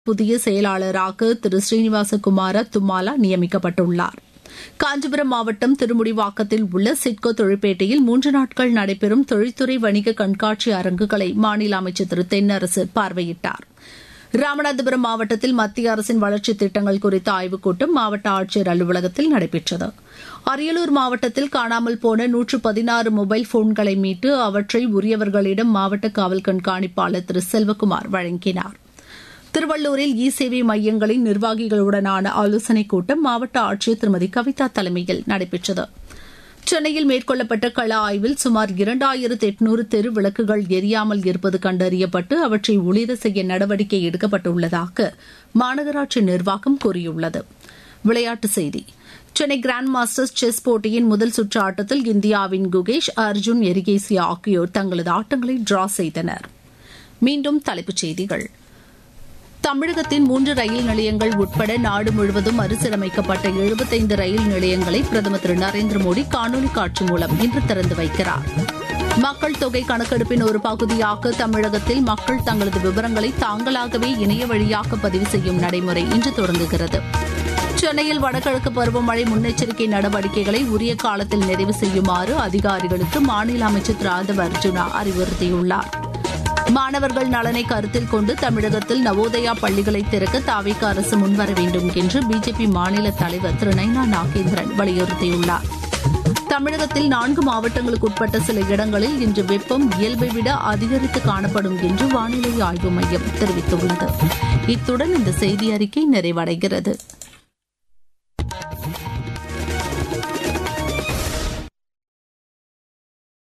புதிய செயலாளராக திரு ஸ்ரீனிவாச குமார தும்மாலா நியமிக்கப்பட்டுள்ளார் காஞ்சிபுரம் மாவட்டம் திருமுடிவாக்கத்தில் உள்ள சிட்கோ தொழிற்பேட்டையில் மூன்று நாட்கள் நடைபெறும் தொழில்துறை வணிக கண்காட்சி அரங்குகளை மாநில அமைச்சர் திரு தென்னரசு பார்வையிட்டார் ராமநாதபுரம் மாவட்டத்தில் மத்திய அரசின் வளர்ச்சித் திட்டங்கள் குறித்த ஆய்வுக் கூட்டம் மாவட்ட ஆட்சியர் அலுவலகத்தில் நடைபெற்றது அரியலூர் மாவட்டத்தில் காணாமல் போன நூற்று பதினாறு மொபைல் போன்களை மீட்டு அவற்றை உரியவர்களிடம் மாவட்ட காவல் கண்காணிப்பாளர் திரு செல்வகுமார் வழங்கினார் திருவள்ளூரில் இ சேவை மையங்களின் நிர்வாகிகளுடனான ஆலோசனைக் கூட்டம் மாவட்ட ஆட்சியர் திருமதி கவிதா தலைமையில் நடைபெற்றது சென்னையில் மேற்கொள்ளப்பட்ட கள ஆய்வில் சுமார் இரண்டாயிரத்து எட்நூறு தெரு விளக்குகள் எரியாமல் இருப்பது கண்டறியப்பட்டு அவற்றை ஒளிர செய்ய நடவடிக்கை எடுக்கப்பட்டுள்ளதாக மாநகராட்சி நிர்வாகம் கூறியுள்ளது விளையாட்டுச் செய்தி சென்னை கிராண்ட் மாஸ்டர்ஸ் செஸ் போட்டியின் முதல் சுற்று ஆட்டத்தில் இந்தியாவின் குகேஷ் அர்ஜுன் எரிகேசி ஆகியோர் தங்களது ஆட்டங்களை டிரா செய்தனர் மீண்டும் தலைப்புச் செய்திகள் தமிழகத்தின் மூன்று ரயில் நிலையங்கள் உட்பட நாடு முழுவதும் மறுசீரமைக்கப்பட்ட எழுபத்தைந்து ரயில் நிலையங்களை பிரதமர் திரு நரேந்திர மோடி காணொலி காட்சி மூலம் இன்று திறந்து வைக்கிறார் மக்கள் தொகை கணக்கெடுப்பின் ஒரு பகுதியாக தமிழகத்தில் மக்கள் தங்களது விவரங்களை தாங்களாகவே இணைய வழியாக பதிவு செய்யும் நடைமுறை இன்று தொடங்குகிறது சென்னையில் வடகிழக்கு பருவமழை முன்னெச்சரிக்கை நடவடிக்கைகளை உரிய காலத்தில் நிறைவு செய்யுமாறு அதிகாரிகளுக்கு மாநில அமைச்சர் திரு ஆதவ அர்ஜுனா அறிவுறுத்தியுள்ளார் மாணவர்கள் நலனை கருத்தில் கொண்டு தமிழகத்தில் நவோதயா பள்ளிகளை திறக்க தாவிக அரசு முன்வர வேண்டும் என்று பிஜேபி மாநில தலைவர் திரு நைனா நாகேந்திரன் வலியுறுத்தியுள்ளார் தமிழகத்தில் நான்கு மாவட்டங்களுக்கு உட்பட்ட சில இடங்களில் இன்று வெப்பம் இயல்பை விட அதிகரித்து காணப்படும் என்று வானிலை ஆய்வு மையம் தெரிவித்துள்ளது இத்துடன் இந்த செய்தி அறிக்கை நிறைவடைகிறது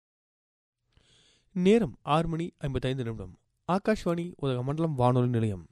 நேரம் ஆறு மணி ஐம்பத்தைந்து நிமிடம் ஆகாஷ்வாணி உதகமண்டலம் வானொலி நிலையம்